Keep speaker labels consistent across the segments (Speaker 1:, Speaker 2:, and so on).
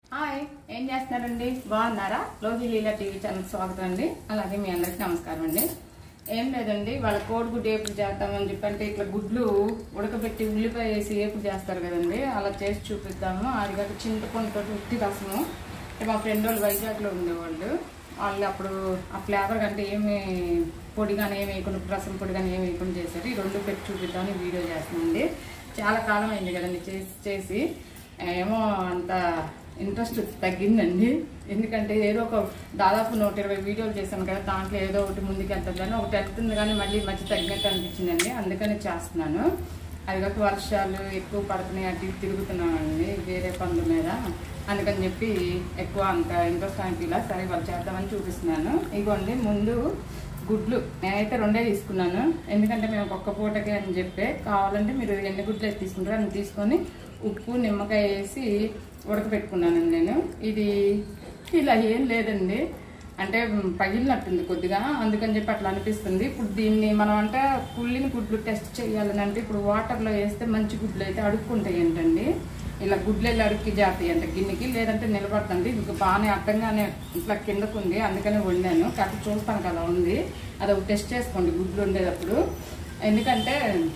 Speaker 1: hi ఏం చేస్తున్నారండి బాగున్నారా లోహి లీలా టీవీ ఛానల్ స్వాగతం అండి అలాగే మీ అందరికి నమస్కారం అండి ఏం లేదండి వాళ్ళ కోడిగుడ్డు ఏపుడు చేద్దామని చెప్పి అంటే ఇట్లా గుడ్లు ఉడకబెట్టి ఉల్లిపాయ వేసి ఏపుడు చేస్తారు కదండి అలా చేసి చూపిద్దాము అది కాక చింతపండుతో ఉత్తి రసము అంటే మా ఫ్రెండ్ వాళ్ళు వైజాగ్లో ఉండేవాళ్ళు వాళ్ళు అప్పుడు ఆ ఫ్లేవర్ కంటే ఏమి పొడి కానీ ఏమి వేయకుండా రసం పొడి కానీ ఏమి వేయకుండా చేశారు ఈ రెండు పెట్టి చూపిద్దామని వీడియో చేస్తున్నాండి చాలా కాలం అయింది కదండి చేసి చేసి ఏమో అంత ఇంట్రెస్ట్ తగ్గిందండి ఎందుకంటే ఏదో ఒక దాదాపు నూట ఇరవై వీడియోలు చేశాను కదా దాంట్లో ఏదో ఒకటి ముందుకు వెళ్తుంది కానీ ఒకటి వెళ్తుంది కానీ మళ్ళీ మధ్య తగ్గినట్టు అనిపించిందండి అందుకని చేస్తున్నాను అది కాక వర్షాలు ఎక్కువ పడుతున్నాయి అటు ఇటు తిరుగుతున్నామండి వేరే పనుల మీద అందుకని చెప్పి ఎక్కువ అంత ఇంట్రెస్ట్ అనిపించలా సరే వాళ్ళు చేద్దామని చూపిస్తున్నాను ఇగోండి ముందు గుడ్లు నేనైతే రెండే తీసుకున్నాను ఎందుకంటే మేము ఒక్క పూటకి అని చెప్పి కావాలంటే మీరు ఎన్ని గుడ్లు అయితే తీసుకుంటారో అన్ని తీసుకొని ఉప్పు నిమ్మకాయ వేసి ఉడకబెట్టుకున్నానండి నేను ఇది ఇలా ఏం లేదండి అంటే పగిలినట్టుంది కొద్దిగా అందుకని చెప్పి అట్లా అనిపిస్తుంది ఇప్పుడు దీన్ని మనం అంటే కుళ్ళిన గుడ్లు టెస్ట్ చేయాలని అంటే ఇప్పుడు వాటర్లో వేస్తే మంచి గుడ్లు అయితే అడుక్కుంటాయి ఏంటండి ఇలా గుడ్లు వెళ్ళి అడుక్కి జాతాయి అంటే గిన్నెకి లేదంటే నిలబడుతుంది ఇది బాగానే అడ్డంగానే ఇట్లా కిందకుంది అందుకనే వండాను కాకపోతే చూస్తాను అలా ఉంది అది ఒక టెస్ట్ చేసుకోండి గుడ్లు ఉండేటప్పుడు ఎందుకంటే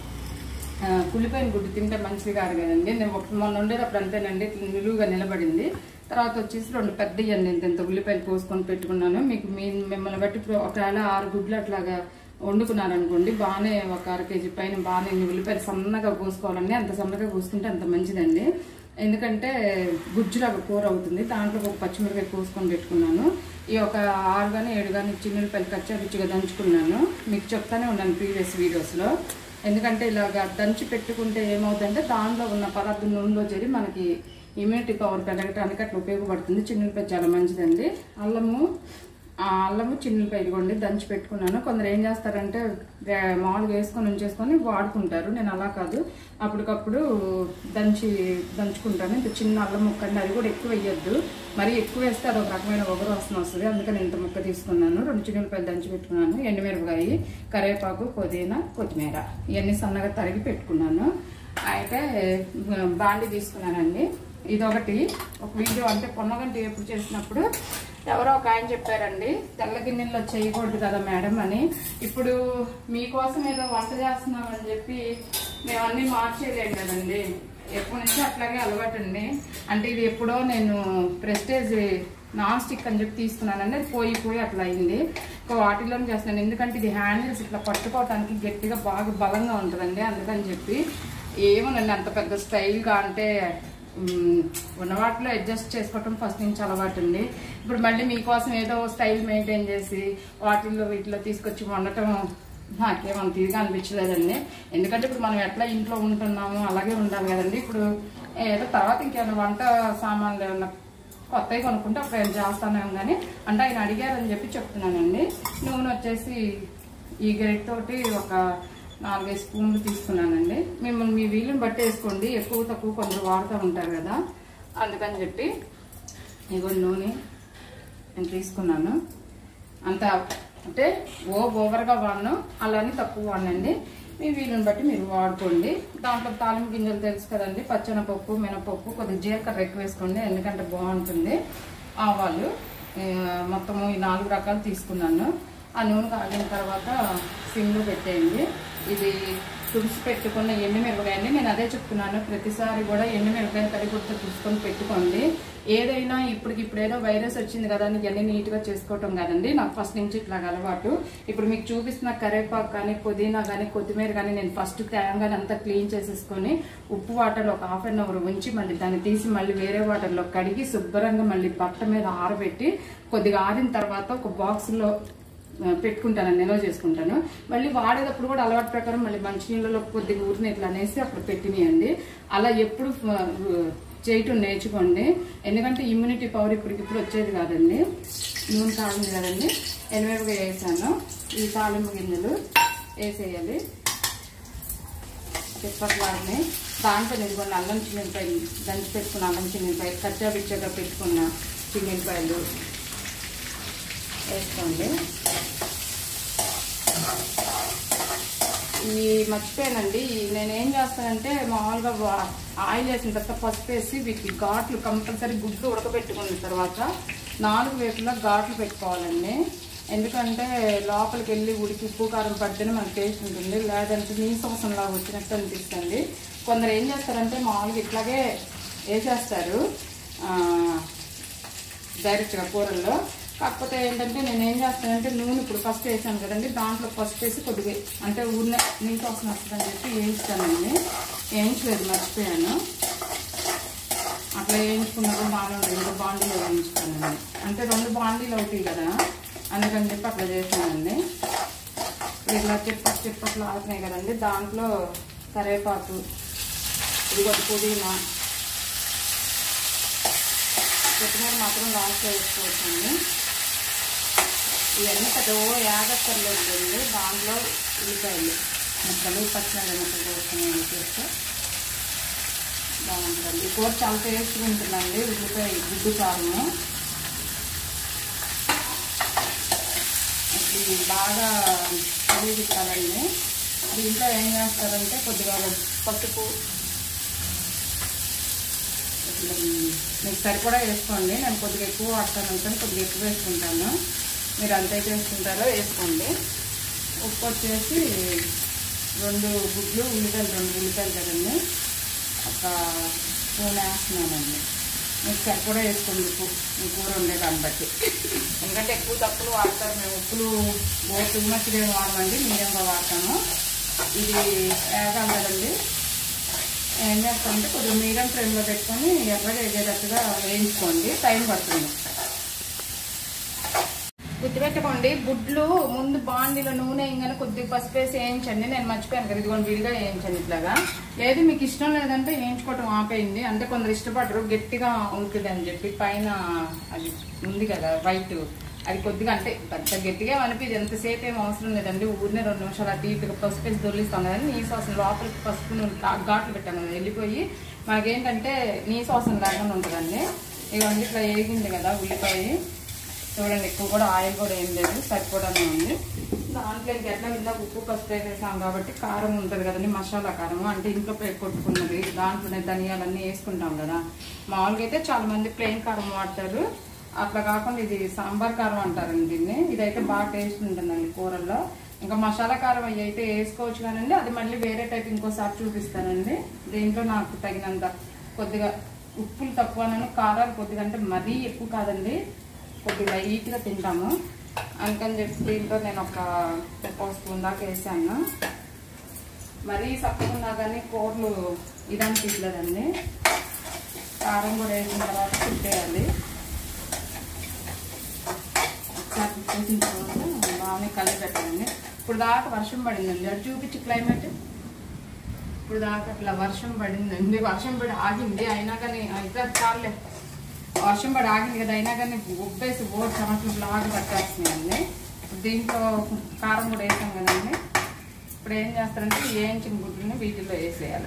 Speaker 1: ఆ, కుళ్ళిపోయిన గుడ్డు తింటే మంచిది కాదు కదండి నేను ఒక మొన్న ఉండేటప్పుడు అంతేనండి ఇట్లా నిలువుగా నిలబడింది తర్వాత వచ్చేసి రెండు పెద్ద ఇవ్వండి ఇంత ఇంత ఉల్లిపాయలు కోసుకొని పెట్టుకున్నాను మీకు మీ మిమ్మల్ని బట్టి ఇప్పుడు ఒకవేళ ఆరు గుడ్లు అట్లాగా వండుకున్నారనుకోండి బాగానే ఒక అర కేజీ పైన బాగానే ఇన్ని ఉల్లిపాయలు సన్నగా కోసుకోవాలండి అంత సన్నగా కోసుకుంటే అంత మంచిదండి ఎందుకంటే గుజ్జులాగా కూర అవుతుంది దాంట్లో ఒక పచ్చిమిరకాయ కోసుకొని పెట్టుకున్నాను ఈ ఒక ఆరు కానీ ఏడు కానీ చిన్నులపాయలు కచ్చా రుచిగా దంచుకున్నాను మీకు చెప్తానే ఉన్నాను ప్రీవియస్ వీడియోస్లో ఎందుకంటే ఇలాగ దంచి పెట్టుకుంటే ఏమవుతుందంటే దానిలో ఉన్న పదార్థం నూనెలో చేరి మనకి ఇమ్యూనిటీ పవర్ పెరగడానికి అట్లా ఉపయోగపడుతుంది చిన్నులపాయ చాలా మంచిదండి అల్లము ఆ అల్లము చిన్నులపాయ ఇదిగోండి దంచి పెట్టుకున్నాను కొందరు ఏం చేస్తారంటే రే- మామూలుగా వేసుకొని ఉంచేసుకొని వాడుకుంటారు నేను అలా కాదు అప్పటికప్పుడు దంచి దంచుకుంటాను ఇంత చిన్న అల్లం ముక్క అండి అది కూడా ఎక్కువ వేయొద్దు మరి ఎక్కువ వేస్తే అది ఒక రకమైన ఒగరు వాసన వస్తుంది అందుకని ఇంత ముక్క తీసుకున్నాను రెండు చిన్నులపాయలు దంచి పెట్టుకున్నాను ఎండుమిరపకాయ కరివేపాకు పుదీనా కొత్తిమీర ఇవన్నీ సన్నగా తరిగి పెట్టుకున్నాను అయితే బాండి తీసుకున్నానండి ఇదొకటి ఒక వీడియో అంటే పొన్నగంటి ఎప్పుడు చేసినప్పుడు ఎవరో ఒక ఆయన చెప్పారండి తెల్ల గిన్నెల్లో చేయకూడదు కదా మేడం అని ఇప్పుడు మీకోసం ఏదో వంట చేస్తున్నామని చెప్పి మేము అన్ని మార్చేయలేం కదండి ఎప్పటి నుంచి అట్లాగే అలవాటు అండి అంటే ఇది ఎప్పుడో నేను ప్రెస్టేజ్ నాన్ స్టిక్ అని చెప్పి తీసుకున్నానండి అది పోయి పోయి అట్లా అయింది ఒక వాటిలోనే చేస్తున్నాను ఎందుకంటే ఇది హ్యాండిల్స్ ఇట్లా పట్టుకోవటానికి గట్టిగా బాగా బలంగా ఉంటుందండి అందుకని చెప్పి ఏమోనండి అంత పెద్ద స్టైల్గా అంటే మ్, ఉన్న వాటిలో అడ్జస్ట్ చేసుకోవటం ఫస్ట్ నుంచి అలవాటు ఉంది ఇప్పుడు మళ్ళీ మీకోసం ఏదో స్టైల్ మెయింటైన్ చేసి వాటిల్లో వీటిలో తీసుకొచ్చి వండటం నాకేమంత ఇదిగా అనిపించలేదండి ఎందుకంటే ఇప్పుడు మనం ఎట్లా ఇంట్లో ఉంటున్నాము అలాగే ఉండాలి కదండి ఇప్పుడు ఏదో తర్వాత ఇంకేమైనా వంట సామాన్లు ఏమన్నా కొత్తవి కొనుక్కుంటే అప్పుడు ఏం చేస్తానేమో కానీ అంటే ఆయన అడిగారని చెప్పి చెప్తున్నానండి నూనె వచ్చేసి ఈ గరిట తోటి ఒక నాలుగైదు స్పూన్లు తీసుకున్నానండి మిమ్మల్ని మీ వీలుని బట్టి వేసుకోండి ఎక్కువ తక్కువ కొందరు వాడుతూ ఉంటారు కదా అందుకని చెప్పి ఇగో నూనె నేను తీసుకున్నాను అంత అంటే ఓ ఓవర్గా వాడను అలానే తక్కువ వాడండి మీ వీలుని బట్టి మీరు వాడుకోండి దాంట్లో తాలింపు గింజలు తెలుసు కదండి పచ్చనపప్పు మినపప్పు కొద్దిగా జీలకర్ర ఎక్కువ వేసుకోండి ఎందుకంటే బాగుంటుంది ఆవాలు ఆ, మొత్తము ఈ నాలుగు రకాలు తీసుకున్నాను ఆ నూనె కాగిన తర్వాత సిమ్లో పెట్టేయండి ఇది తుడిసి పెట్టుకున్న ఎండుమిరపకాయని నేను అదే చెప్తున్నాను ప్రతిసారి కూడా ఎండుమిరపకాయ తడిగుడ్తో తుడుచుకొని పెట్టుకోండి ఏదైనా ఇప్పటికి ఇప్పుడు ఏదో వైరస్ వచ్చింది కదా అని ఇవన్నీ నీట్గా చేసుకోవటం కదండి నాకు ఫస్ట్ నుంచి ఇట్లా అలవాటు ఇప్పుడు మీకు చూపిస్తున్న కరివేపాకు కానీ పుదీనా కానీ కొత్తిమీర కానీ నేను ఫస్ట్ తేంగానే అంతా క్లీన్ చేసేసుకొని ఉప్పు వాటర్లో ఒక హాఫ్ అన్ అవర్ ఉంచి మళ్ళీ దాన్ని తీసి మళ్ళీ వేరే వాటర్లో కడిగి శుభ్రంగా మళ్ళీ బట్ట మీద ఆరబెట్టి కొద్దిగా ఆరిన తర్వాత ఒక బాక్స్లో పెట్టుకుంటాను నిల్వ చేసుకుంటాను మళ్ళీ వాడేటప్పుడు కూడా అలవాటు ప్రకారం మళ్ళీ మంచినీళ్ళలో కొద్దిగా ఊరిని ఇట్లా అనేసి అప్పుడు పెట్టినాయండి అలా ఎప్పుడు ఆ, చేయటం నేర్చుకోండి ఎందుకంటే ఇమ్యూనిటీ పవర్ ఇప్పటికిప్పుడు వచ్చేది కాదండి నూనె కాగింది కదండి ఎనిమిదిగా వేసాను ఈ తాలింపు గింజలు వేసేయాలి చెప్పట్లానే దాంట్లో నేను కొన్ని అల్లం చిన్నపాయలు దంచి పెట్టుకున్న అల్లం చిన్నపాయలు కచ్చా పిచ్చగా పెట్టుకున్న చిన్నపాయలు వేసుకోండి ఈ మర్చిపోయానండి ఈ నేనేం చేస్తానంటే మామూలుగా వా- ఆయిల్ వేసిన తర్వాత పసుపు వేసి వీటికి ఘాట్లు కంపల్సరీ గుడ్లు ఉడకబెట్టుకున్న తర్వాత నాలుగు వైపులా ఘాట్లు పెట్టుకోవాలండి ఎందుకంటే లోపలికి వెళ్ళి ఉడికి ఉప్పు కారం పడితేనే మనకు టేస్ట్ ఉంటుంది లేదంటే నీ లాగా వచ్చినట్టు అనిపిస్తుంది కొందరు ఏం చేస్తారంటే మామూలుగా ఇట్లాగే వేసేస్తారు ఆ, డైరెక్ట్గా కూరల్లో కాకపోతే ఏంటంటే నేను ఏం చేస్తానంటే నూనె ఇప్పుడు ఫస్ట్ వేసాను కదండి దాంట్లో ఫస్ట్ వేసి కొద్దిగా అంటే ఊరిన నీటి వాసన వస్తుందని చెప్పి వేయించానండి వేయించలేదు మర్చిపోయాను అట్లా వేయించుకున్నప్పుడు బాగానే ఉంటుంది ఇంకా బాండీలో వేయించుతానండి అంటే రెండు బాండీలు అవుతాయి కదా అందుకని చెప్పి అట్లా చేసానండి ఇలా చిప్ప చిప్పట్లు ఆడుతున్నాయి కదండి దాంట్లో కరివేపాకు ఇది పుదీనా కొత్తిమీర మాత్రం లాస్ట్ వేసుకోవచ్చండి ఇవన్నీ పెద్ద ఓ యాగక్కర్లేదండి దాంట్లో ఉల్లిపాయలు ముక్కలు పచ్చిమిరపకాయ ముక్కలు వేసుకుని చేస్తే బాగుంటుందండి ఈ కూర చాలా టేస్ట్గా ఉంటుందండి ఉల్లిపాయ గుడ్డు కారము ఇది బాగా కలిగిస్తారండి దీంట్లో ఏం చేస్తారంటే కొద్దిగా పసుపు మీకు సరిపడా వేసుకోండి నేను కొద్దిగా ఎక్కువ వాడతాను అనుకుని కొద్దిగా ఎక్కువ వేసుకుంటాను మీరు అంత అయితే వేసుకుంటారో వేసుకోండి ఉప్పు వచ్చేసి రెండు గుడ్లు ఉల్లిపాయలు రెండు ఉల్లిపాయలు కదండి ఒక స్పూన్ వేస్తున్నానండి మీకు సరిపడా వేసుకోండి ఉప్పు మీ కూర ఉండే దాన్ని బట్టి ఎందుకంటే ఎక్కువ తప్పులు వాడతారు మేము ఉప్పులు ఓ టూ మచ్ ఏమి వాడమండి మీడియంగా వాడతాము ఇది వేగాలి కదండి ఏం చేస్తామంటే కొద్దిగా మీడియం ఫ్లేమ్లో పెట్టుకొని ఎర్రగా ఎగేటట్టుగా వేయించుకోండి టైం పడుతుంది గుర్తుపెట్టుకోండి గుడ్లు ముందు బాండీలో నూనె వేయగానే కొద్దిగా పసుపు వేసి వేయించండి నేను మర్చిపోయాను కదా ఇదిగోండి విడిగా వేయించండి ఇట్లాగా లేదు మీకు ఇష్టం లేదంటే వేయించుకోవటం ఆపేయండి అంటే కొందరు ఇష్టపడరు గట్టిగా ఉంటుంది అని చెప్పి పైన అది ఉంది కదా వైట్ అది కొద్దిగా అంటే పెద్ద గట్టిగా అనిపించి ఎంతసేపు ఏం అవసరం లేదండి ఊరినే రెండు నిమిషాలు అటు ఇటుగా పసుపు వేసి దొల్లిస్తాం కదా నీ శ్వాసం లోపలికి పసుపు నూనె ఘా- ఘాట్లు పెట్టాం కదా వెళ్ళిపోయి మనకేంటంటే నీ శ్వాసం లేకుండా ఉంటుందండి ఇవన్నీ ఇట్లా వేగింది కదా ఉల్లిపాయ చూడండి ఎక్కువ కూడా ఆయిల్ కూడా ఏం లేదు సరిపోవడమే ఉంది దాంట్లో ఇంక ఎట్లా ఇందాక ఉప్పు పసుపు వేసేసాం కాబట్టి కారం ఉంటుంది కదండి మసాలా కారం అంటే ఇంట్లో పె- కొట్టుకున్నది దాంట్లోనే ధనియాలన్నీ వేసుకుంటాం కదా మామూలుగా అయితే చాలా మంది ప్లెయిన్ కారం వాడతారు అట్లా కాకుండా ఇది సాంబార్ కారం అంటారండి దీన్ని ఇదైతే బాగా టేస్ట్ ఉంటుందండి కూరల్లో ఇంకా మసాలా కారం అవి అయితే వేసుకోవచ్చు కానండి అది మళ్ళీ వేరే టైప్ ఇంకోసారి చూపిస్తానండి దీంట్లో నాకు తగినంత కొద్దిగా ఉప్పులు తక్కువనను కారాలు కొద్దిగా అంటే మరీ ఎక్కువ కాదండి కొద్దిగా లైట్గా తింటాము అందుకని చెప్పి దీంట్లో నేను ఒక ఒక స్పూన్ దాకా వేసాను మరీ సక్కున్నా కానీ కూరలు ఇదని తీయలేదండి కారం కూడా వేసిన తర్వాత తిప్పేయాలి ఒకసారి తిప్పేసిన తర్వాత బాగానే కలిపి పెట్టాలండి ఇప్పుడు దాకా వర్షం పడిందండి అది చూపించి క్లైమేట్ ఇప్పుడు దాకా అట్లా వర్షం పడిందండి వర్షం పడి ఆగింది అయినా కానీ అయితే చాలే వర్షం పడి ఆగింది కదా అయినా కానీ ఉప్పేసి ఓ చెమటలు లాగా పట్టేస్తున్నాయండి దీంట్లో కారం కూడా వేసాం కదండి ఇప్పుడు ఏం చేస్తారంటే ఈ వేయించిన గుడ్లని వీటిలో వేసేయాలి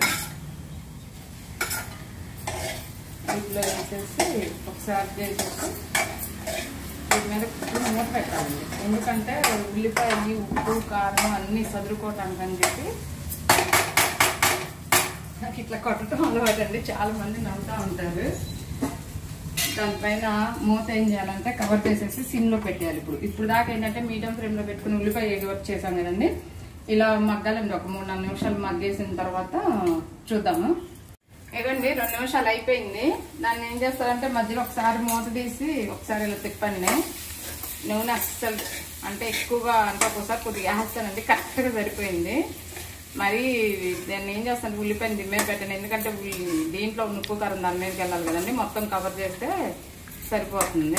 Speaker 1: వీటిలో వేసేసి ఒకసారి చేసేసి వీటి మీద ఇప్పుడు మూత పెట్టాలండి ఎందుకంటే ఉల్లిపాయ ఉప్పు కారం అన్నీ సదురుకోవటానికి అని చెప్పి నాకు ఇట్లా కొట్టడం అలవాటండి చాలా మంది నవ్వుతూ ఉంటారు దానిపైన మూత ఏం చేయాలంటే కవర్ చేసేసి సిమ్లో పెట్టేయాలి ఇప్పుడు ఇప్పుడు దాకా ఏంటంటే మీడియం ఫ్లేమ్లో పెట్టుకుని ఉల్లిపాయ ఎగవర్ చేసాం కదండి ఇలా మగ్గాలండి ఒక మూడు నాలుగు నిమిషాలు మగ్గేసిన తర్వాత చూద్దాము ఇదండి రెండు నిమిషాలు అయిపోయింది దాన్ని ఏం చేస్తారంటే మధ్యలో ఒకసారి మూత తీసి ఒకసారి ఇలా తిప్పండి నూనె అస్సలు అంటే ఎక్కువగా అంటే ఒకసారి కొద్దిగా వేస్తానండి కరెక్ట్గా సరిపోయింది మరి నేను ఏం చేస్తాను ఉల్లిపాయని దిమ్మే పెట్టాను ఎందుకంటే ఉల్లి- దీంట్లో ఉన్న ఉప్పు కారం దాని మీదకి వెళ్ళాలి కదండి మొత్తం కవర్ చేస్తే సరిపోతుంది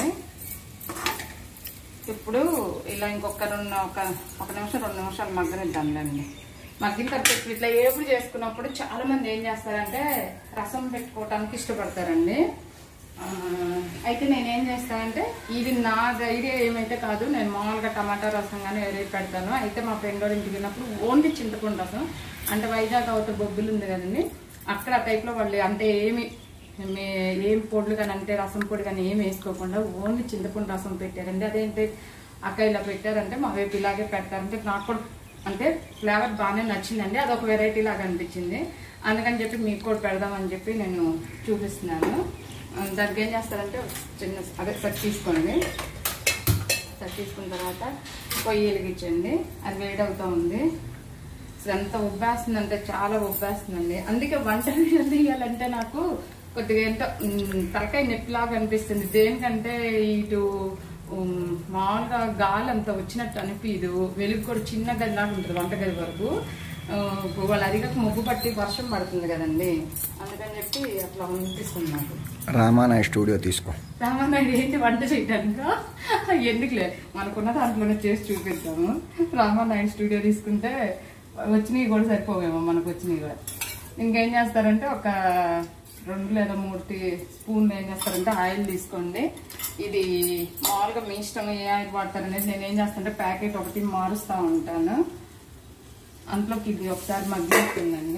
Speaker 1: ఇప్పుడు ఇలా ఇంకొక రెండు ఒక ఒక నిమిషం రెండు నిమిషాలు మగ్గనిద్దాంలేండి మగ్గిన తర్వాత ఇప్పుడు ఇట్లా ఏపుడు చేసుకున్నప్పుడు చాలా మంది ఏం చేస్తారంటే రసం పెట్టుకోవటానికి ఇష్టపడతారండి ఆ, అయితే నేనేం చేస్తానంటే ఇది నా ఐడియా ఏమైతే కాదు నేను మామూలుగా టమాటా రసం కానీ ఏదైతే పెడతాను అయితే మా ఫ్రెండ్ వాళ్ళ ఇంటికి వెళ్ళినప్పుడు ఓన్లీ చింతపండు రసం అంటే వైజాగ్ అవతల బొబ్బులు ఉంది కదండి అక్కడ ఆ టైప్లో వాళ్ళు అంటే ఏమి మే- ఏం పొడులు కానీ అంటే రసం పొడి కానీ ఏం వేసుకోకుండా ఓన్లీ చింతపండు రసం పెట్టారండి అదేంటి అక్క ఇలా పెట్టారంటే మా వైపు ఇలాగే పెడతారంటే నాకు కూడా అంటే ఫ్లేవర్ బాగానే నచ్చిందండి అదొక వెరైటీ లాగా అనిపించింది అందుకని చెప్పి మీకు కూడా పెడదామని చెప్పి నేను చూపిస్తున్నాను ఆ, దానికి ఏం చేస్తారంటే ఒక చిన్న అదే సెట్ తీసుకోండి సెట్ తీసుకున్న తర్వాత పొయ్యి వెలిగించండి అది వేడవుతూ ఉంది అసలు ఎంత ఉబ్బేస్తుంది అంటే చాలా ఉబ్బేస్తుందండి అందుకే వంట వీడియో తీయాలంటే నాకు కొద్దిగా ఏంటో ఉమ్, తలకాయ నొప్పిలాగా అనిపిస్తుంది దేనికంటే ఇటు ఉమ్, మామూలుగా గాలి అంత వచ్చినట్టు అనిపించదు వెలుగు కూడా చిన్న గది లాగా ఉంటుంది వంటగది వరకు ఆ, వాళ్ళు అదిగాక ముగ్గు పట్టి వర్షం పడుతుంది కదండి అందుకని చెప్పి అట్లా అనిపిస్తుంది నాకు
Speaker 2: రామానాయ స్టూడియో తీసుకో
Speaker 1: రామనాయుడు ఏంటి వంట చేయడానికి ఎందుకులే మనకున్న దాంట్లోనే చేసి చూపిద్దాము రామనాయుడు స్టూడియో తీసుకుంటే వచ్చినవి కూడా సరిపోవేమో మనకు వచ్చినవి కూడా ఇంకేం చేస్తారంటే ఒక రెండు లేదా మూడు టీ- స్పూన్లు ఏం చేస్తారంటే ఆయిల్ తీసుకోండి ఇది మామూలుగా మీ ఇష్టం ఏ ఆయిల్ వాడతారనేది నేను ఏం చేస్తానంటే ప్యాకెట్ ఒకటి మారుస్తూ ఉంటాను అందులోకి ఇది ఒకసారి మగ్గిస్తుందండి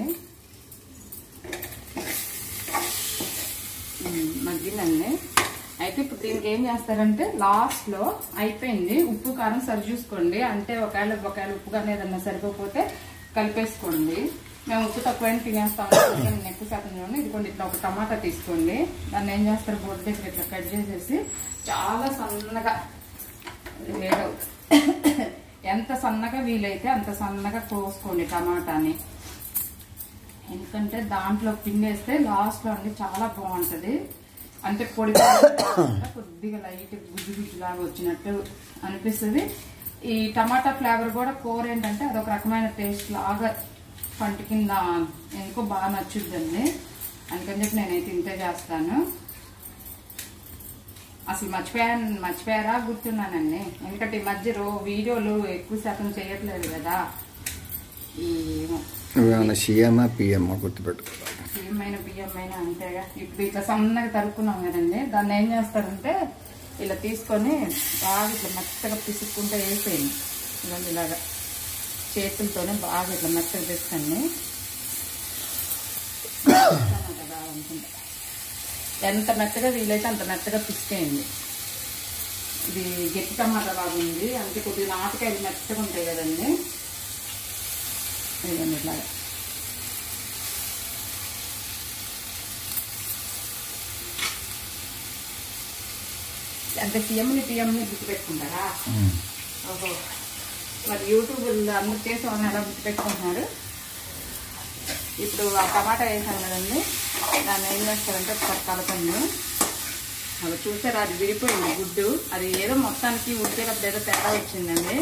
Speaker 1: ఉమ్, మగ్గిందండి అయితే ఇప్పుడు దీనికి ఏం చేస్తారంటే లాస్ట్ లో అయిపోయింది ఉప్పు కారం సరి చూసుకోండి అంటే ఒకవేళ ఒకవేళ ఉప్పు కానీ ఏదన్నా సరిపోతే కలిపేసుకోండి మేము ఉప్పు తక్కువైనా తినేస్తాం నేను ఎక్కువ శాతం చూడండి ఇదిగోండి ఇట్లా ఒక టమాటా తీసుకోండి దాన్ని ఏం చేస్తారు బొడ్డు దగ్గర ఇట్లా కట్ చేసేసి చాలా సన్నగా లేదు ఎంత సన్నగా వీలైతే అంత సన్నగా కోసుకోండి టమాటాని ఎందుకంటే దాంట్లో పిండేస్తే లాస్ట్ లో అండి చాలా బాగుంటది అంటే పొడి పొడి కాకుండా కొద్దిగా లైట్ గుజ్జు గుజ్జు లాగా వచ్చినట్టు అనిపిస్తుంది ఈ టమాటా ఫ్లేవర్ కూడా కూర ఏంటంటే అదొక రకమైన టేస్ట్ లాగా పంట కింద ఎందుకో బాగా నచ్చుద్దండి అందుకని చెప్పి నేనైతే ఇంతే చేస్తాను అసలు మర్చిపోయాను మర్చిపోయారా గుర్తున్నానండి ఎందుకంటే ఈ మధ్య రో వీడియోలు ఎక్కువ శాతం చేయట్లేదు కదా ఈ
Speaker 2: నువ్వేమన్నా సీఎంఆ పిఎంఆ గుర్తుపెట్టుకో
Speaker 1: బియ్యం అయినా బియ్యం అయినా అంతేగా ఇప్పుడు ఇట్లా సన్నగా తరుక్కున్నాం కదండి దాన్ని ఏం చేస్తారంటే ఇలా తీసుకొని బాగా ఇట్లా మెత్తగా పిసుక్కుంటే వేసేయండి ఇలాగ ఇలాగా చేతులతోనే బాగా ఇట్లా మెత్తగా తీసుకోండి టమాటా బాగుంటుంది ఎంత మెత్తగా వీలైతే అంత మెత్తగా పిసికేయండి ఇది గట్టి టమాటా బాగుంది అంటే కొద్దిగా నాటుకాయలు మెత్తగా ఉంటాయి కదండి ఇదిగోండి ఇట్లాగా అంటే సీఎంని పిఎంని గుర్తుపెట్టుకుంటారా ఓహో మరి యూట్యూబ్ అందరు చేసి వాళ్ళని ఎలా గుర్తుపెట్టుకుంటున్నారు ఇప్పుడు ఆ టమాటా వేసాను కదండి దాన్ని ఏం చేస్తారంటే ఒకసారి కలపండి అవి చూసారా అది విడిపోయింది గుడ్డు అది ఏదో మొత్తానికి ఉడికేటప్పుడు ఏదో తేడా వచ్చిందండి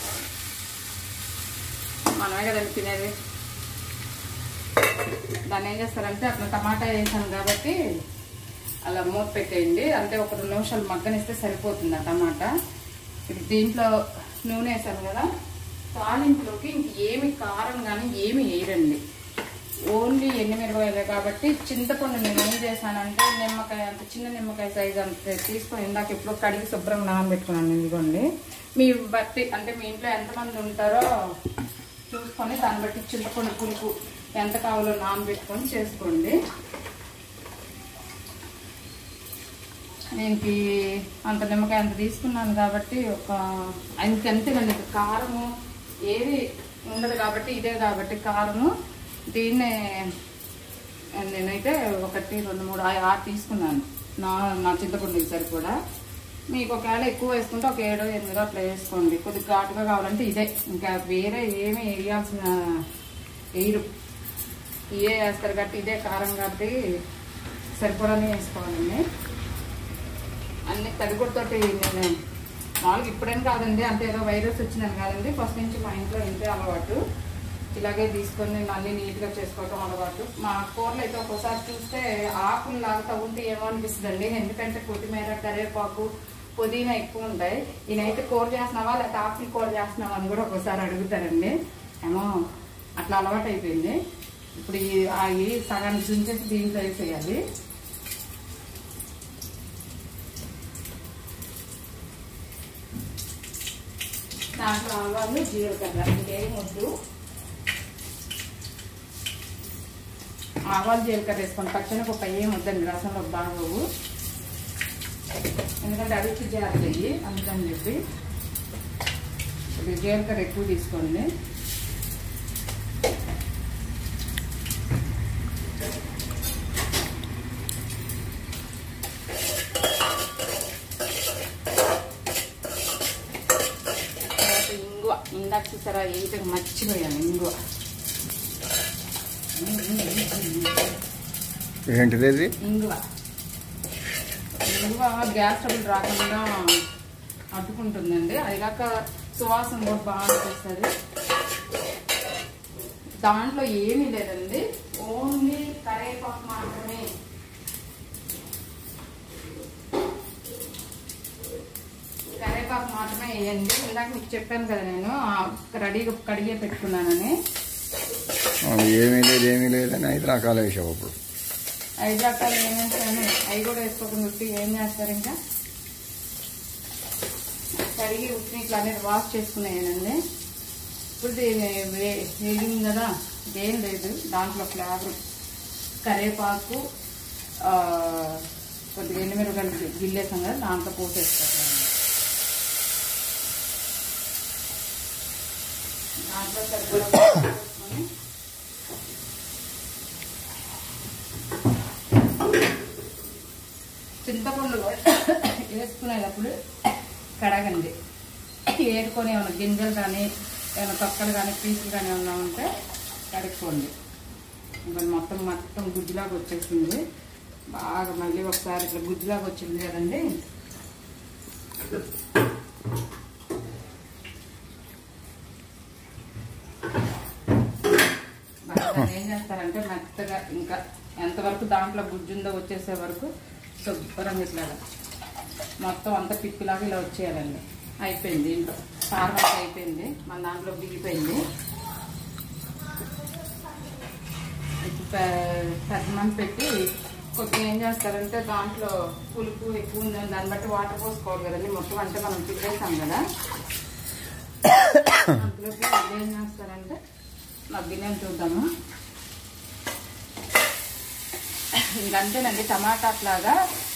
Speaker 1: మనమే కదండి తినేది దాన్ని ఏం చేస్తారంటే అట్లా టమాటా వేసాను కాబట్టి అలా మూత పెట్టేయండి అంటే ఒక రెండు నిమిషాలు మగ్గనిస్తే సరిపోతుంది ఆ టమాటా ఇప్పుడు దీంట్లో నూనె వేసాను కదా తాలింపులోకి ఇంక ఏమి కారం కానీ ఏమి వేయరండి ఓన్లీ ఎండుమిరపకాయలే కాబట్టి చింతపండు నేను ఏం చేశానంటే నిమ్మకాయ అంత చిన్న నిమ్మకాయ సైజ్ అంత తీసుకొని ఇందాక ఎప్పుడో కడిగి శుభ్రంగా నానబెట్టుకున్నాను ఇదిగోండి మీ బట్టి అంటే మీ ఇంట్లో ఎంతమంది ఉంటారో చూసుకొని దాన్ని బట్టి చింతపండు పులుపు ఎంత కావాలో నానబెట్టుకొని చేసుకోండి దీనికి అంత నిమ్మకాయ అంత తీసుకున్నాను కాబట్టి ఒక అంత అంతేనండి ఇక కారము ఏది ఉండదు కాబట్టి ఇదే కాబట్టి కారము దీన్నే నేనైతే ఒకటి రెండు మూడు ఆ- ఆరు తీసుకున్నాను నా నా చింతపండుకి సరిపడా మీకు ఒకవేళ ఎక్కువ వేసుకుంటే ఒక ఏడో ఎనిమిదో అట్లా వేసుకోండి కొద్దిగా ఘాటుగా కావాలంటే ఇదే ఇంకా వేరే ఏమి వేయాల్సిన వేయరు ఇవే వేస్తారు కాబట్టి ఇదే కారం కాబట్టి సరిపడానే వేసుకోవాలండి అన్ని తడిగుడితోటి నేను మామూలుగా ఇప్పుడేం కాదండి అంటే ఏదో వైరస్ వచ్చిందని కాదండి ఫస్ట్ నుంచి మా ఇంట్లో ఇంతే అలవాటు ఇలాగే తీసుకొని మళ్ళీ నీట్గా చేసుకోవటం అలవాటు మా కూరలు అయితే ఒక్కోసారి చూస్తే ఆకులు లాగుతూ ఉంటే ఏమో అనిపిస్తుందండి ఎందుకంటే కొత్తిమీర కరివేపాకు పుదీనా ఎక్కువ ఉంటాయి ఈయనైతే కూర చేస్తున్నావా లేకపోతే ఆకులు కూర చేస్తున్నావా అని కూడా ఒక్కోసారి అడుగుతారండి ఏమో అట్లా అలవాటు అయిపోయింది ఇప్పుడు ఈ ఆ ఈ సగానికి చుంచేసి దీంట్లో వేసేయాలి దాంట్లో ఆవాలు జీలకర్ర ఇంకేం వద్దు ఆవాలు జీలకర్ర వేసుకోండి పచ్చనిపప్పు ఏం వద్దండి రసంలో బాగోవు ఎందుకంటే అడుగు జాగ్రత్త అందుకని చెప్పి ఇది జీలకర్ర ఎక్కువ తీసుకోండి ఇందాక చూసారా ఏంటో మర్చిపోయాను ఇంగువ
Speaker 2: ఏంటిది ఇది
Speaker 1: ఇంగువ ఇంగువ గ్యాస్ ట్రబుల్ రాకుండా అడ్డుకుంటుందండి అది కాక సువాసన కూడా బాగా వస్తుంది దాంట్లో ఏమీ లేదండి ఓన్లీ కరేపాకు మాత్రమే కరేపాకు మాత్రమే వేయండి ఇందాక మీకు చెప్పాను కదా నేను ఆ రెడీగా కడిగే పెట్టుకున్నానని
Speaker 2: ఆ, ఏమీ లేదు ఏమీ లేదని ఐదు రకాలు వేసావు అప్పుడు
Speaker 1: ఐదు రకాలు ఏం వేస్తాను అవి కూడా వేసుకోకుండా ఉట్టి ఏం చేస్తారు ఇంకా కడిగి ఉట్టి ఇట్లా అనేది వాష్ చేసుకున్నానండి ఇప్పుడు దీన్ని వే- వేగింది కదా ఇదేం లేదు దాంట్లో ఫ్లేవర్ కరివేపాకు ఆ, కొద్దిగా ఎండుమిరపకాయలు గిల్లేసాం కదా దాంట్లో పోసేస్తారు దాంట్లో సరిపడా వేసుకొని చింతపండు వేసుకునేటప్పుడు కడగండి ఏరుకొని ఏమైనా గింజలు కానీ ఏమైనా తొక్కలు కానీ పీసులు కానీ ఏమైనా ఉంటే కడుక్కోండి ఇంకా మొత్తం మొత్తం గుజ్జులాగా వచ్చేసింది బాగా మళ్ళీ ఒకసారి ఇట్లా గుజ్జులాగా వచ్చింది కదండి బాగా దాన్ని ఏం చేస్తారంటే మెత్తగా ఇంకా ఎంతవరకు దాంట్లో గుజ్జుందో వచ్చేసే వరకు శుభ్రంగా ఇట్లా మొత్తం అంతా పిప్పిలాగా ఇలా వచ్చేయాలండి అయిపోయింది ఇంట్లో కారం అంతా అయిపోయింది మన దాంట్లో దిగిపోయింది ఇప్పుడు పె- పెద్ద మంది పెట్టి కొద్దిగా ఏం చేస్తారంటే దాంట్లో పులుపు ఎక్కువ ఉందని దాన్ని బట్టి వాటర్ పోసుకోవాలి కదండి మొత్తం అంటే మనం తిప్పేసాం కదా అందులోకి వాళ్ళు ఏం చేస్తారంటే మగ్గినని చూద్దాము ఇంకంతేనండి టమాటా అట్లాగా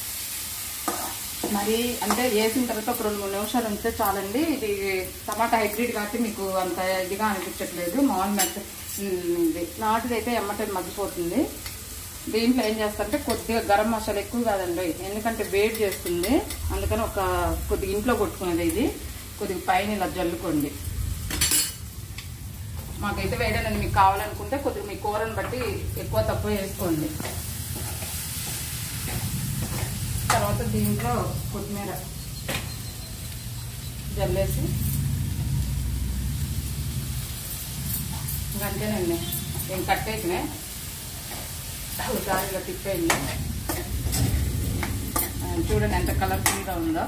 Speaker 1: మరి అంటే వేసిన తర్వాత ఒక రెండు మూడు నిమిషాలు ఉంటే చాలండి ఇది టమాటా హైబ్రిడ్ కాబట్టి మీకు అంత ఇదిగా అనిపించట్లేదు మామూలు మెత్త ఉమ్, ఇది నాటుది అయితే ఎమ్మటే మగ్గిపోతుంది దీంట్లో ఏం చేస్తారంటే కొద్దిగా గరం మసాలా ఎక్కువ కాదండి ఎందుకంటే వేడి చేస్తుంది అందుకని ఒక కొద్దిగా ఇంట్లో కొట్టుకునేది ఇది కొద్దిగా పైన ఇలా జల్లుకోండి మాకైతే వేయడానికి మీకు కావాలనుకుంటే కొద్దిగా మీ కూరని బట్టి ఎక్కువ తక్కువ వేసుకోండి తర్వాత దీంట్లో కొత్తిమీర జల్లేసి ఇంకంతేనండి నేను కట్టేసినే ఒకసారి ఇలా తిప్పేయండి ఆ, చూడండి ఎంత కలర్ఫుల్గా ఉందో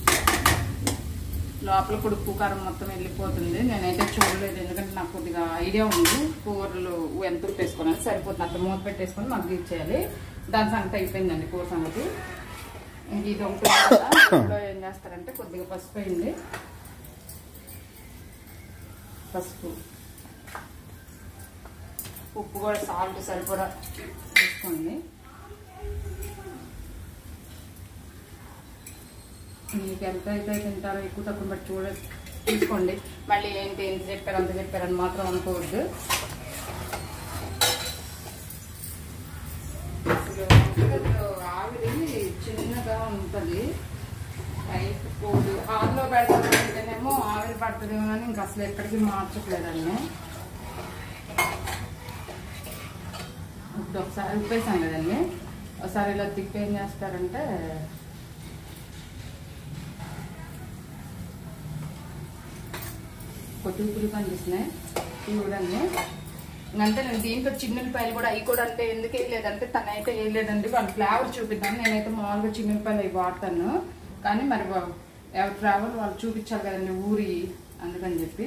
Speaker 1: లోపల కూడా ఉప్పు కారం మొత్తం వెళ్ళిపోతుంది నేనైతే చూడలేదు ఎందుకంటే నాకు కొద్దిగా ఐడియా ఉంది కూరలు ఎంత ఉప్పు వేసుకోవాలి సరిపోతుంది అట్లా మూత పెట్టేసుకొని మాకు ఇచ్చేయాలి దాని సంగతి అయిపోయిందండి కూర సంగతి ఇంక ఇది ఒకటి ఉంది కదా, ఇందులో ఏం చేస్తారంటే కొద్దిగా పసుపు వేయండి పసుపు ఉప్పు కూడా సాల్ట్ సరిపడా వేసుకోండి మీకు ఎంత అయితే తింటారో ఎక్కువ తక్కువ బట్టి చూడ తీసుకోండి మళ్ళీ ఏంటి ఎంత చెప్పారు అంత చెప్పారని మాత్రం అనుకోవద్దు అసలు వంటగదిలో ఆవిరి చిన్నగా ఉంటుంది పైపు కోడు హాల్లో పెడతానంటేనేమో ఆవిరి పడుతుందేమో అని ఇంకా అసలు ఎక్కడికి మార్చట్లేదండి ఇప్పుడు ఒకసారి ఉప్పేసాం కదండి ఒకసారి ఇలా తిప్పి ఏం చేస్తారంటే కొద్ది ఉప్పులు కనిపిస్తున్నాయి ఇవి చూడండి అంటే నేను దీంట్లో చిన్నులపాయలు కూడా అవి కూడా అంటే ఎందుకు వేయలేదంటే తనైతే వేయలేదండి వాళ్ళ ఫ్లేవర్ చూపిద్దాం నేనైతే మామూలుగా చిన్నులపాయలు అవి వాడతాను కానీ మరి వా- ఎవరి ఫ్లేవర్ వాళ్ళు చూపించాలి కదండి ఊరి అందుకని చెప్పి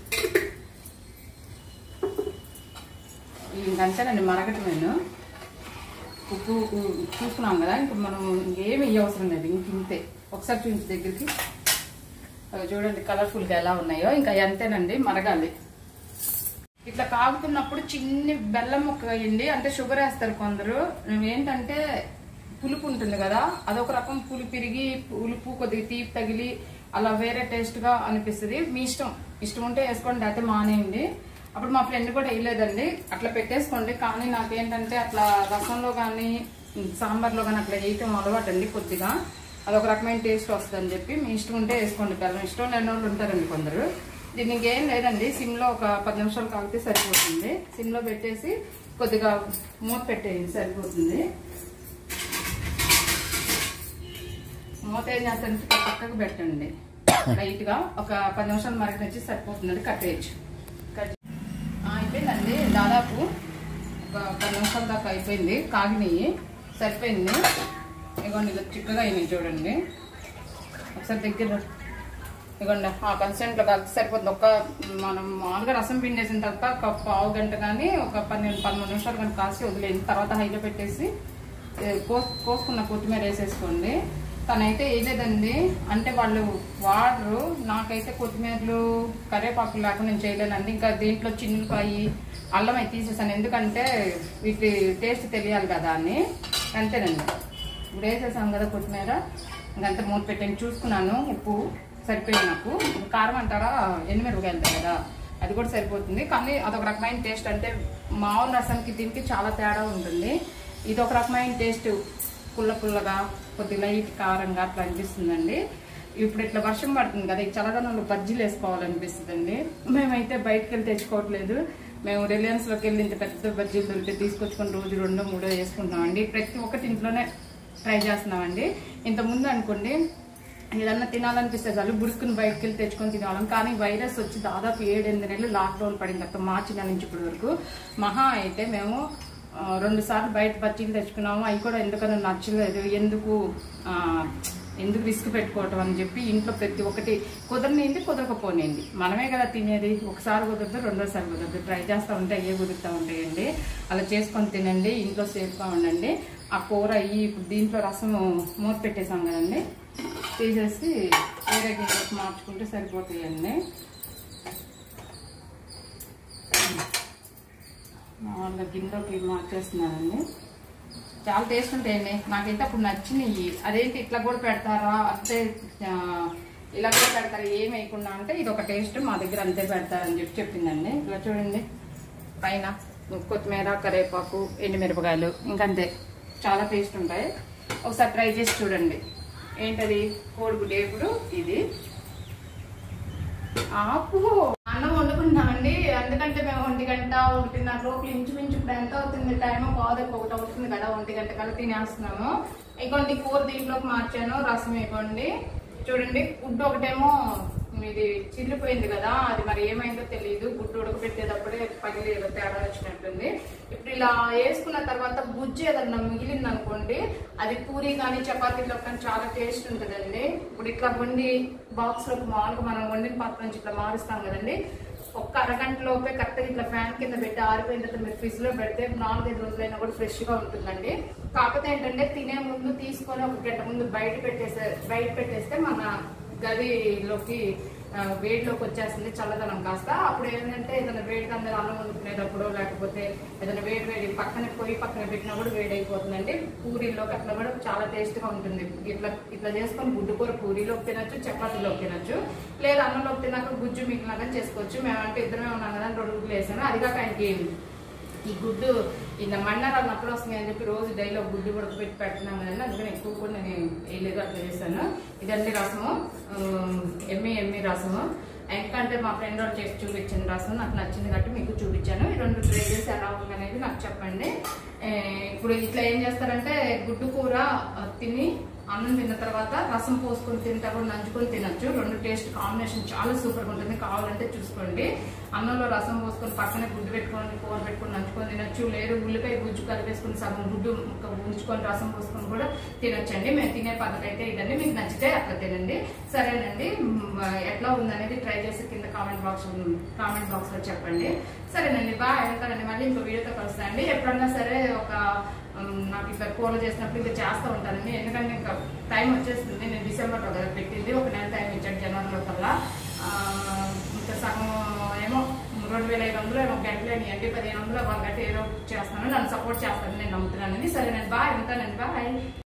Speaker 1: ఇంకంతేనండి మరగటమేను ఉప్పు ఉప్పు చూసుకున్నాం కదా ఇంక మనం ఇంకేమి అవసరం లేదు ఇంక ఇంతే ఒకసారి చూపించి దగ్గరికి అవి చూడండి కలర్ఫుల్గా ఎలా ఉన్నాయో ఇంకా అంతేనండి మరగాలి ఇట్లా కాగుతున్నప్పుడు చిన్ని బెల్లం ముక్క వేయండి అంటే షుగర్ వేస్తారు కొందరు ఏంటంటే పులుపు ఉంటుంది కదా అదొక రకం పులుపు పెరిగి పులుపు కొద్దిగా తీపి తగిలి అలా వేరే టేస్ట్ గా అనిపిస్తుంది మీ ఇష్టం ఇష్టం ఉంటే వేసుకోండి అయితే మానేయండి అప్పుడు మా ఫ్రెండ్ కూడా వేయలేదండి అట్లా పెట్టేసుకోండి కానీ నాకేంటంటే అట్లా రసంలో కానీ సాంబార్లో కానీ అట్లా వేయటం అలవాటు అండి కొద్దిగా అదొక రకమైన టేస్ట్ వస్తుందని చెప్పి మీ ఇష్టం ఉంటే వేసుకోండి బెల్లం ఇష్టం లేని వాళ్ళు ఉంటారండి కొందరు దీనికి ఇంకేం లేదండి సిమ్లో ఒక పది నిమిషాలు కాగితే సరిపోతుంది సిమ్లో పెట్టేసి కొద్దిగా మూత పెట్టేయండి సరిపోతుంది మూత ఏం చేస్తారంటే పక్కకు పెట్టండి లైట్ గా ఒక పది నిమిషాలు మరగనిచ్చి సరిపోతుందండి కట్టేయచ్చు కట్ ఆ, అయిపోయిందండి దాదాపు ఒక పది నిమిషాల దాకా అయిపోయింది కాగినాయి సరిపోయింది ఇగోండి ఇలా చిక్కగా అయినాయి చూడండి ఒకసారి దగ్గర ఇగోండి ఆ కన్సెంట్లో కలిసి సరిపోతుంది ఒక మనం మామూలుగా రసం పిండేసిన తర్వాత ఒక పావు గంట కానీ ఒక పన్నెండు పదమూడు నిమిషాలు కానీ కాసి వదిలేయండి తర్వాత హైలో పెట్టేసి ఏ, కోస్ కోసుకున్న కొత్తిమీర వేసేసుకోండి తనైతే వేయలేదండి అంటే వాళ్ళు వాడరు నాకైతే కొత్తిమీరలు కరివేపాకులు లేకుండా నేను చేయలేనండి ఇంకా దీంట్లో చిన్నులపాయి అల్లం అయితే తీసేసాను ఎందుకంటే వీటి టేస్ట్ తెలియాలి కదా అని అంతేనండి ఇప్పుడు వేసేసాం కదా కొత్తిమీర ఇంకంతా మూత పెట్టాను చూసుకున్నాను ఉప్పు సరిపోయింది నాకు కారం అంటారా ఎండుమిరపకాయలు కదా అది కూడా సరిపోతుంది కానీ అదొక రకమైన టేస్ట్ అంటే మామూలు రసానికి దీనికి చాలా తేడా ఉంటుంది ఇది ఒక రకమైన టేస్ట్ పుల్ల పుల్లగా కొద్ది లైట్ కారంగా అట్లా అనిపిస్తుందండి ఇప్పుడు ఇట్లా వర్షం పడుతుంది కదా ఈ చల్లదనంలో బజ్జీలు వేసుకోవాలనిపిస్తుందండి మేమైతే బయటకు వెళ్ళి తెచ్చుకోవట్లేదు మేము రిలయన్స్లోకి వెళ్ళి ఇంత పెద్ద బజ్జీలు దొరికితే తీసుకొచ్చుకొని రోజు రెండో మూడో వేసుకుంటామండి ప్రతి ఒక్కటి ఇంట్లోనే ట్రై చేస్తున్నామండి ఇంత ముందు అనుకోండి ఏదన్నా తినాలనిపిస్తే చాలు బుడుక్కుని బయటకు వెళ్ళి తెచ్చుకొని తినేవాళ్ళం కానీ వైరస్ వచ్చి దాదాపు ఏడెనిమిది నెలలు లాక్డౌన్ పడింది తర్వాత మార్చి నెల నుంచి ఇప్పటి వరకు మహా అయితే మేము ఆ, రెండు సార్లు బయట బజ్జీలు తెచ్చుకున్నాము అవి కూడా ఎందుకన్నా నచ్చలేదు ఎందుకు ఆ, ఎందుకు రిస్క్ పెట్టుకోవటం అని చెప్పి ఇంట్లో ప్రతి ఒక్కటి కుదరనింది కుదరకపోనింది మనమే కదా తినేది ఒకసారి కుదరదు రెండోసారి కుదరదు ట్రై చేస్తూ ఉంటే అయ్యే కుదురుతూ ఉంటాయండి అలా చేసుకొని తినండి ఇంట్లో సేఫ్గా ఉండండి ఆ కూర అయ్యి ఇప్పుడు దీంట్లో రసం మూత పెట్టేసాం కదండి తీసేసి వేరే గిన్నెలోకి మార్చుకుంటే సరిపోతాయండి మామూలుగా గిన్నెలోకి మార్చేస్తున్నానండి చాలా టేస్ట్ ఉంటాయండి నాకైతే అప్పుడు నచ్చినాయి అదేంటి ఇట్లా కూడా పెడతారా అంటే ఆ, ఇలా కూడా పెడతారా ఏం వేయకుండా అంటే ఇది ఒక టేస్ట్ మా దగ్గర అంతే పెడతారని చెప్పి చెప్పిందండి ఇలా చూడండి పైన కొత్తిమీర కరివేపాకు ఎండుమిరపకాయలు ఇంకంతే చాలా టేస్ట్ ఉంటాయి ఒకసారి ట్రై చేసి చూడండి ఏంటది కోడిగుడ్డు ఇప్పుడు ఇది ఆపు అన్నం వండుకుంటామండి ఎందుకంటే మేము ఒంటి గంట ఒకటిన్నర లోపల ఇంచుమించు ఇప్పుడు ఎంత అవుతుంది టైం కాదు ఒకటి అవుతుంది కదా ఒంటి గంట కల్లా తినేస్తున్నాము ఇగోండి కూర దీంట్లోకి మార్చాను రసం ఇవ్వండి చూడండి గుడ్డు ఒకటేమో ఇది చిల్లిపోయింది కదా అది మరి ఏమైందో తెలియదు గుడ్డు ఉడకబెట్టేటప్పుడే పగిలి ఏదో తేడా వచ్చినట్టుంది ఇప్పుడు ఇలా వేసుకున్న తర్వాత గుజ్జు ఏదన్నా మిగిలింది అనుకోండి అది పూరి కానీ చపాతీలో కానీ చాలా టేస్ట్ ఉంటుందండి ఇప్పుడు ఇట్లా వండి బాక్స్ లోకి మామూలుగా మనం వండిన పాత్ర నుంచి ఇట్లా మారుస్తాం కదండి ఒక్క అరగంట లోపే కరెక్ట్గా ఇట్లా ఫ్యాన్ కింద పెట్టి ఆరిపోయిన తర్వాత మీరు ఫ్రిడ్జ్ లో పెడితే నాలుగైదు రోజులైనా కూడా ఫ్రెష్ గా ఉంటుందండి కాకపోతే ఏంటంటే తినే ముందు తీసుకొని ఒక గంట ముందు బయట పెట్టేస్తే బయట పెట్టేస్తే మన గదిలోకి ఆ, వేడిలోకి వచ్చేస్తుంది చల్లదనం కాస్త అప్పుడు ఏంటంటే ఏదైనా వేడి అందరూ అన్నం వండుకునేటప్పుడు లేకపోతే ఏదైనా వేడి వేడి పక్కన పొయ్యి పక్కన పెట్టినా కూడా వేడి అయిపోతుందండి పూరీలోకి అట్లా కూడా చాలా టేస్ట్ గా ఉంటుంది ఇట్లా ఇట్లా చేసుకొని గుడ్డు కూర పూరీలోకి తినొచ్చు చపాతీలోకి తినొచ్చు లేదా అన్నంలోకి తిన్నాక గుజ్జు మిగిలినాక చేసుకోవచ్చు మేమంటే ఇద్దరమే ఉన్నాం కదా రెండు గుడ్లు వేసాను అది కాక ఆయనకి ఈ గుడ్డు ఇంత మన్నరాలు నొప్పులు వస్తున్నాయి అని చెప్పి రోజు డైలీ ఒక గుడ్డు ఉడకబెట్టి పెడుతున్నాం కదండి అందుకని ఎక్కువ కూడా నేను వేయలేదు అట్లా చేశాను ఇదండి రసము ఉమ్, ఎమ్మి ఎమ్మి రసము ఎందుకంటే మా ఫ్రెండ్ వాళ్ళు చేసి చూపించిన రసం నాకు నచ్చింది కాబట్టి మీకు చూపించాను ఈ రెండు ట్రై చేసి ఎలా ఉంది అనేది నాకు చెప్పండి ఏ, ఇప్పుడు ఇట్లా ఏం చేస్తారంటే గుడ్డు కూర ఆ, తిని అన్నం తిన్న తర్వాత రసం పోసుకొని తింటా కూడా నంచుకొని తినొచ్చు రెండు టేస్ట్ కాంబినేషన్ చాలా సూపర్ గా ఉంటుంది కావాలంటే చూసుకోండి అన్నంలో రసం పోసుకొని పక్కనే గుడ్డు పెట్టుకొని కూర పెట్టుకొని నంచుకొని తినొచ్చు లేదు ఉల్లిపాయ గుజ్జు కలిపేసుకొని సగం గుడ్డు ముక్క ఉంచుకొని రసం పోసుకొని కూడా తినొచ్చండి మేము తినే పద్ధతి అయితే ఇదండి మీకు నచ్చితే అట్లా తినండి సరేనండి మ్, ఎట్లా ఉందనేది ట్రై చేసి కింద కామెంట్ బాక్స్ కామెంట్ బాక్స్ లో చెప్పండి సరేనండి బాగా వెళ్తానండి మళ్ళీ ఇంకో వీడియోతో కలుస్తానండి ఎప్పుడన్నా సరే ఒక ఉమ్, నాకు ఇట్లా కూరలు చేసినప్పుడు ఇంకా చేస్తూ ఉంటానండి ఎందుకంటే ఇంకా టైం వచ్చేస్తుంది నేను డిసెంబర్లో కదా పెట్టింది ఒక నెల టైం ఇచ్చాడు జనవరిలో కల్లా ఆ, ఇంకా సగం ఏమో రెండు వేల ఐదు వందలు ఏమో గంటలు అండి పదిహేను వందలు వాళ్ళ గంట ఏదో ఒకటి చేస్తాను నన్ను సపోర్ట్ చేస్తాను నేను నమ్ముతున్నానండి సరేనండి బాయ్ ఉంటానండి బాయ్